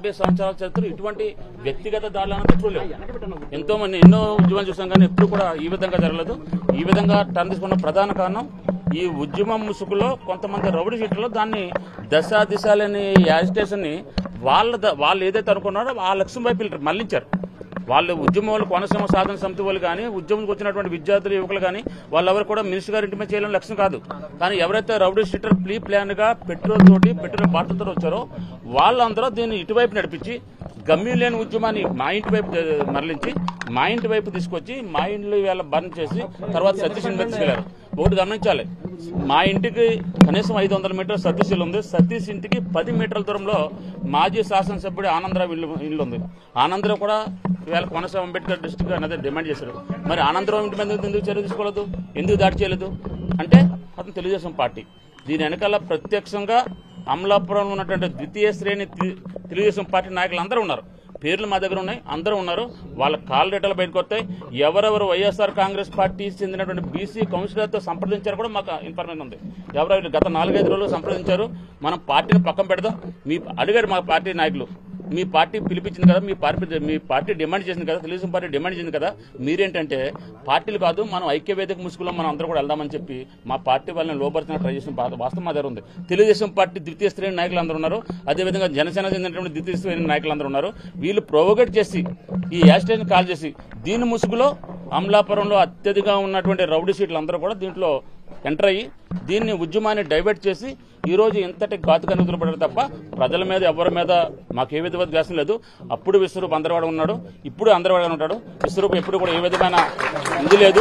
డెబ్బై సంవత్సరాల చరిత్ర ఇటువంటి వ్యక్తిగత దాడులు అన్నది ఎప్పుడు లేవు ఎంతో మంది ఎన్నో ఉద్యమాలు చూసాం కానీ ఎప్పుడు కూడా ఈ విధంగా జరగలేదు ఈ విధంగా టర్న్ తీసుకున్న ప్రధాన కారణం ఈ ఉద్యమం ముసుగులో కొంతమంది రౌడీ షీటర్లు దాన్ని దశ దిశాలని యాజిటేషన్ ని వాళ్ళ ద- వాళ్ళు ఏదైతే అనుకున్నారో ఆ లక్ష్యం వైపు వీళ్ళు మళ్లించారు వాళ్ళు ఉద్యమంలో కోనసీమ సాధన సమితి వాళ్ళు కానీ ఉద్యమంకి వచ్చినటువంటి విద్యార్థులు యువకులు కానీ వాళ్ళెవరు కూడా మినిస్టర్ గారి ఇంటి మీద చేయాలని లక్ష్యం కాదు కానీ ఎవరైతే రౌడీ షీటర్ ప్రీ ప్లాన్ గా పెట్రోల్ తోటి పెట్రోల్ బాటలతో వచ్చారో వాళ్ళందరూ దీన్ని ఇటువైపు నడిపించి గమ్యం లేని ఉద్యమాన్ని మా ఇంటి వైపు ద- మరలించి మా ఇంటి వైపు తీసుకొచ్చి మా ఇంట్లో వేళ బర్న్ చేసి తర్వాత సతీష్ మీద తీసుకెళ్లారు ఒకటి గమనించాలి మా ఇంటికి కనీసం ఐదు వందల మీటర్ సతీష్ ఇల్లు ఉంది సతీష్ ఇంటికి పది మీటర్ల దూరంలో మాజీ శాసనసభ్యుడు ఆనందరావు ఇల్లు ఇల్లు ఉంది ఆనందరావు కూడా ఇవాళ కోనసీమ అంబేద్కర్ డిస్టిక్ అనేది డిమాండ్ చేశారు మరి ఆనందరావు ఇంటి మీద ఎందుకు చర్య తీసుకోలేదు ఎందుకు దాడి చేయలేదు అంటే అతను తెలుగుదేశం పార్టీ దీని వెనకాల ప్రత్యక్షంగా అమలాపురంలో ఉన్నటువంటి ద్వితీయ శ్రేణి తెలు- తెలుగుదేశం పార్టీ నాయకులు అందరూ ఉన్నారు పేర్లు మా దగ్గర ఉన్నాయి అందరూ ఉన్నారు వాళ్ళ కాల్ డేటాలు బయటకు వస్తాయి ఎవరెవరు వైఎస్ఆర్ కాంగ్రెస్ పార్టీ చెందినటువంటి బీసీ కౌన్సిలర్తో సంప్రదించారు కూడా మాకు ఇన్ఫర్మేషన్ ఉంది ఎవరెవరు గత నాలుగైదు రోజులు సంప్రదించారు మనం పార్టీని పక్కన పెడదాం మీ అడిగారు మా పార్టీ నాయకులు మీ పార్టీ పిలిపించింది కదా మీ పార్టీ మీ పార్టీ డిమాండ్ చేసింది కదా తెలుగుదేశం పార్టీ డిమాండ్ చేసింది కదా మీరేంటంటే పార్టీలు కాదు మనం ఐక్యవేదిక ముసుగులో మనం అందరూ కూడా వెళ్దామని చెప్పి మా పార్టీ వాళ్ళని లోపరిచిన ట్రై చేసిన బా- వాస్తవం మా దగ్గర ఉంది తెలుగుదేశం పార్టీ ద్వితీయ శ్రేణి నాయకులు అందరూ ఉన్నారు అదేవిధంగా జనసేన చెందినటువంటి ద్వితీయ శ్రేణి నాయకులు అందరూ ఉన్నారు వీళ్ళు ప్రొవోగేట్ చేసి ఈ యాస్టేజ్ కాల్ చేసి దీని ముసుగులో అమలాపురంలో అత్యధికంగా ఉన్నటువంటి రౌడీ సీట్లు అందరూ కూడా దీంట్లో ఎంటర్ అయ్యి దీన్ని ఉద్యమాన్ని డైవర్ట్ చేసి ఈ రోజు ఇంతటి ఘాతుకాన్ని వదిలిపడారు తప్ప ప్రజల మీద ఎవరి మీద మాకు ఏ విధమైన ద్వేషం లేదు అప్పుడు విశ్వరూప్ అందరవాడ ఉన్నాడు ఇప్పుడు అందరవాడ ఉంటాడు విశ్వరూప్ ఎప్పుడు కూడా ఏ విధమైన ఇది లేదు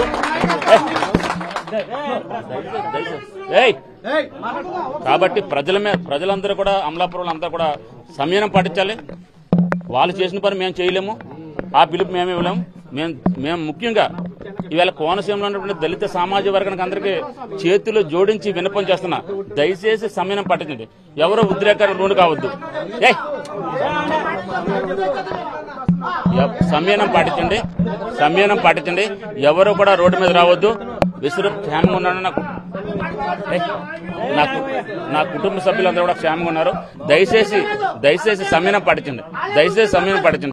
ఏయ్! ఏయ్! కాబట్టి ప్రజల మీద ప్రజలందరూ కూడా అమలాపురం అందరూ కూడా సంయమనం పాటించాలి వాళ్ళు చేసిన పని మేము చేయలేము ఆ పిలుపు మేము ఇవ్వలేము మేము మేము ముఖ్యంగా ఇవాళ కోనసీమలో ఉన్నటువంటి దళిత సామాజిక వర్గానికి అందరికీ చేతులు జోడించి విన్నపం చేస్తున్నా దయచేసి సమయం పట్టించండి ఎవరో ఉద్రేకానికి లోను కావద్దు ఏయ్! ఎవ్- సంయమనం పాటించండి సంయమనం పాటించండి ఎవరు కూడా రోడ్డు మీద రావద్దు విసురు క్షేమంగా ఉన్నాడు నాకు ఏయ్! నాకు నా కుటుంబ సభ్యులందరూ కూడా క్షేమంగా ఉన్నారు దయచేసి దయచేసి సమయం పాటించండి దయచేసి సమయం పాటించండి